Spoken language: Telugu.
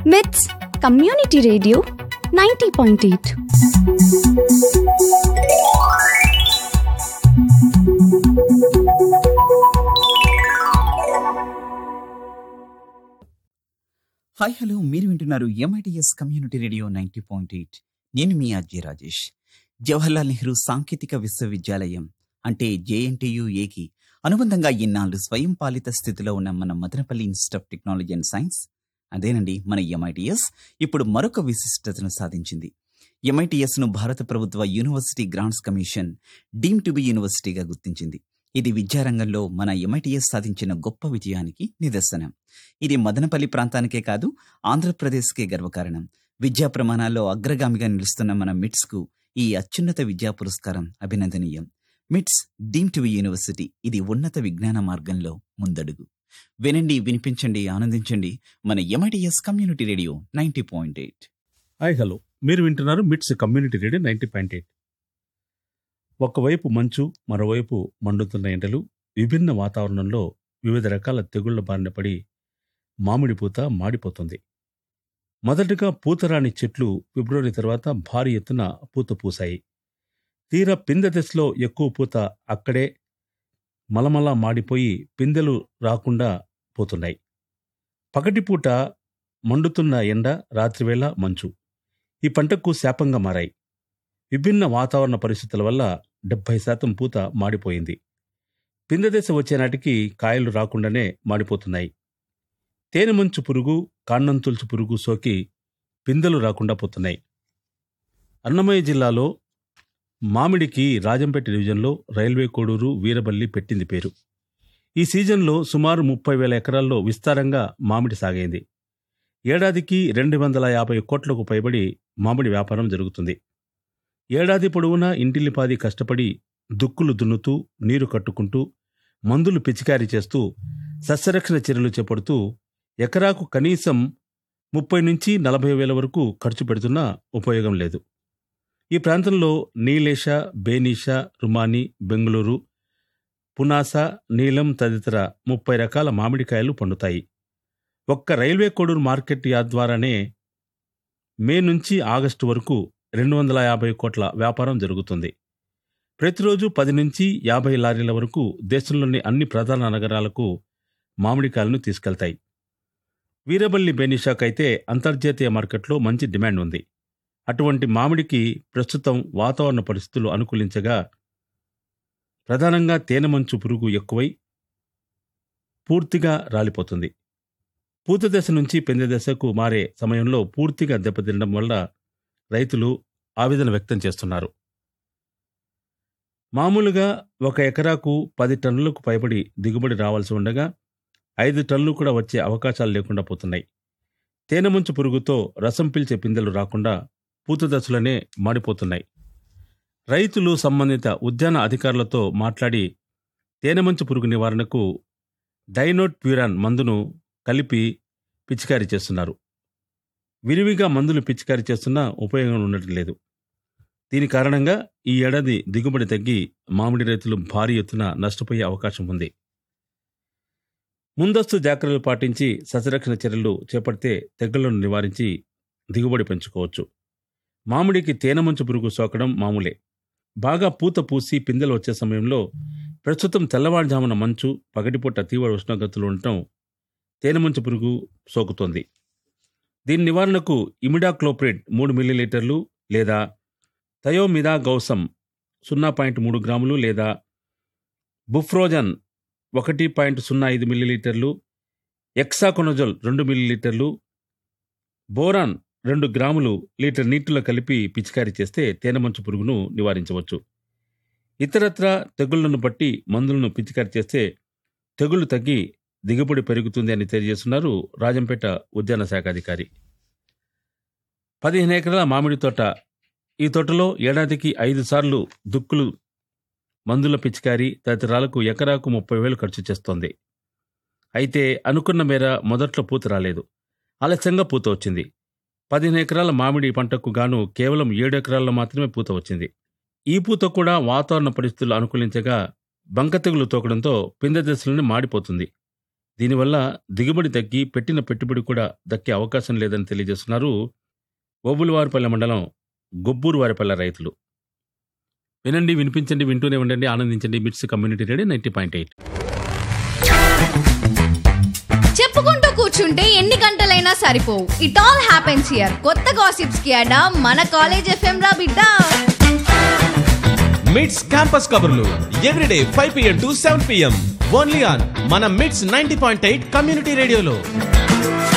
with community radio ninety point eight hi hello మీరు వింటున్నారు MITS community radio ninety point eight నేను మీ అజయ్ రాజేష్ జవహర్లాల్ నెహ్రూ సాంకేతిక విశ్వవిద్యాలయం అంటే జేఎన్టీయు ఏకి అనుబంధంగా ఇన్నాళ్ళు స్వయం పాలిత స్థితిలో ఉన్న మన Madanapalle Institute of Technology and Science అదేనండి మన ఎంఐటిఎస్ ఇప్పుడు మరొక విశిష్టతను సాధించింది ఎంఐటిఎస్ ను భారత ప్రభుత్వ University Grants Commission deem to be యూనివర్సిటీగా గుర్తించింది ఇది విద్యారంగంలో మన ఎంఐటిఎస్ సాధించిన గొప్ప విజయానికి నిదర్శనం ఇది మదనపల్లి ప్రాంతానికే కాదు ఆంధ్రప్రదేశ్కే గర్వకారణం విద్యా ప్రమాణాల్లో అగ్రగామిగా నిలుస్తున్న మన మిట్స్ కు ఈ అత్యున్నత విద్యా పురస్కారం అభినందనీయం మిట్స్ డీమ్ టు యూనివర్సిటీ ఇది ఉన్నత విజ్ఞాన మార్గంలో ముందడుగు వినండి వినిపించండి ఆనందించండి మన MITS community radio ninety point eight hi hello మీరు వింటున్నారు MITS community radio ninety point eight ఒకవైపు మంచు మరోవైపు మండుతున్న ఎండలు విభిన్న వాతావరణంలో వివిధ రకాల తెగుళ్ల బారిన పడి మామిడి పూత మాడిపోతుంది మొదటగా పూతరాని చెట్లు ఫిబ్రవరి తర్వాత భారీ ఎత్తున పూత పూసాయి తీరా పిందె దశలో ఎక్కువ పూత అక్కడే మలమలా మాడిపోయి పిందెలు రాకుండా పోతున్నాయి పగటిపూట మండుతున్న ఎండ రాత్రివేళ మంచు ఈ పంటకు శాపంగా మారాయి విభిన్న వాతావరణ పరిస్థితుల వల్ల డెబ్బై శాతం పూత మాడిపోయింది పిందె దశ వచ్చే నాటికి కాయలు రాకుండానే మాడిపోతున్నాయి తేనె మంచు పురుగు కాండం తులుచు పురుగు సోకి పిందెలు రాకుండా పోతున్నాయి అన్నమయ్య జిల్లాలో మామిడికి రాజంపేట డివిజన్లో రైల్వే కోడూరు వీరబల్లి పెట్టింది పేరు ఈ సీజన్లో సుమారు ముప్పై వేల ఎకరాల్లో విస్తారంగా మామిడి సాగైంది ఏడాదికి రెండు వందల యాభై కోట్లకు పైబడి మామిడి వ్యాపారం జరుగుతుంది ఏడాది పొడవునా ఇంటిల్లిపాది కష్టపడి దుక్కులు దున్నుతూ నీరు కట్టుకుంటూ మందులు పిచికారీ చేస్తూ సస్యరక్షణ చర్యలు చేపడుతూ ఎకరాకు కనీసం ముప్పై నుంచి నలభై వేల వరకు ఖర్చు పెడుతున్నా ఉపయోగం లేదు ఈ ప్రాంతంలో నీలేష బేనీష రుమాని బెంగళూరు పునాస నీలం తదితర ముప్పై రకాల మామిడికాయలు పండుతాయి ఒక్క రైల్వే కోడూరు మార్కెట్ యార్డ్ ద్వారానే మే నుంచి ఆగస్టు వరకు రెండు వందల యాభై కోట్ల వ్యాపారం జరుగుతుంది ప్రతిరోజు పది నుంచి యాభై లారీల వరకు దేశంలోని అన్ని ప్రధాన నగరాలకు మామిడికాయలను తీసుకెళ్తాయి వీరబల్లి బెనిషాకైతే అంతర్జాతీయ మార్కెట్లో మంచి డిమాండ్ ఉంది అటువంటి మామిడికి ప్రస్తుతం వాతావరణ పరిస్థితులు అనుకూలించగా ప్రధానంగా తేనె మంచు పురుగు ఎక్కువై పూర్తిగా రాలిపోతుంది పూత దశ నుంచి పెందె దశకు మారే సమయంలో పూర్తిగా దెబ్బతినడం వల్ల రైతులు ఆవేదన వ్యక్తం చేస్తున్నారు మామూలుగా ఒక ఎకరాకు పది టన్నులకు పైబడి దిగుబడి రావాల్సి ఉండగా ఐదు టన్నులు కూడా వచ్చే అవకాశాలు లేకుండా పోతున్నాయి తేనె ముంచు పురుగుతో రసం పీల్చే పిందెలు రాకుండా పూత దశలోనే మాడిపోతున్నాయి రైతులు సంబంధిత ఉద్యాన అధికారులతో మాట్లాడి తేనెమంచు పురుగు నివారణకు డైనోట్ ప్యూరాన్ మందును కలిపి పిచికారీ చేస్తున్నారు విరివిగా మందులు పిచికారీ చేస్తున్నా ఉపయోగం ఉండటం లేదు దీని కారణంగా ఈ ఏడాది దిగుబడి తగ్గి మామిడి రైతులు భారీ ఎత్తున నష్టపోయే అవకాశం ఉంది ముందస్తు జాగ్రత్తలు పాటించి సస్యరక్షణ చర్యలు చేపడితే తెగుళ్లను నివారించి దిగుబడి పెంచుకోవచ్చు మామిడికి తేనె మంచు పురుగు సోకడం మామూలే బాగా పూత పూసి పిందెలు వచ్చే సమయంలో ప్రస్తుతం తెల్లవారుజామున మంచు పగటిపూట తీవ్ర ఉష్ణోగ్రతలు ఉండటం తేనె మంచు పురుగు సోకుతోంది దీని నివారణకు ఇమిడాక్లోప్రిడ్ మూడు మిల్లీలీటర్లు లేదా థయోమిదా గౌసం సున్నా పాయింట్ మూడు గ్రాములు లేదా బుఫ్రోజన్ ఒకటి పాయింట్ సున్నా ఐదు మిల్లీలీటర్లు ఎక్సాకొనజోల్ రెండు మిల్లీలీటర్లు బోరాన్ రెండు గ్రాములు లీటర్ నీటిలో కలిపి పిచికారీ చేస్తే తేనెమంచు పురుగును నివారించవచ్చు ఇతరత్ర తెగుళ్లను బట్టి మందులను పిచికారీ చేస్తే తెగుళ్లు తగ్గి దిగుబడి పెరుగుతుంది అని తెలియజేస్తున్నారు రాజంపేట ఉద్యాన శాఖ అధికారి పదిహేను ఎకరాల మామిడి తోట ఈ తోటలో ఏడాదికి ఐదు సార్లు దుక్కులు మందుల పిచికారీ తదితరాలకు ఎకరాకు ముప్పై వేలు ఖర్చు చేస్తోంది అయితే అనుకున్న మేర మొదట్లో పూత రాలేదు ఆలస్యంగా పూత వచ్చింది పదిహేను ఎకరాల మామిడి పంటకు గాను కేవలం ఏడు ఎకరాల్లో మాత్రమే పూత వచ్చింది ఈ పూత కూడా వాతావరణ పరిస్థితులు అనుకూలించగా బంక తెగులు తోకడంతో పిందె దశలోనే మాడిపోతుంది దీనివల్ల దిగుబడి తగ్గి పెట్టిన పెట్టుబడి కూడా దక్కే అవకాశం లేదని తెలియజేస్తున్నారు ఓబులవారిపల్లె మండలం గొబ్బూరు వారిపల్లె రైతులు వినండి వినిపించండి వింటూనే ఉండండి ఆనందించండి MITS community radio ninety point eight చెప్పుకుంటూ కూర్చుంటే ఎన్ని గంటలైనా సరిపోవు ఇట్ ఆల్ హ్యాపెన్స్ హియర్ కొత్త గాసిప్స్ కి అడా మన కాలేజ్ ఎఫ్ఎం రా బిడ్డ మిట్స్ క్యాంపస్ కబుర్లు everyday five PM to seven PM only on మన MITS ninety point eight community రేడియోలో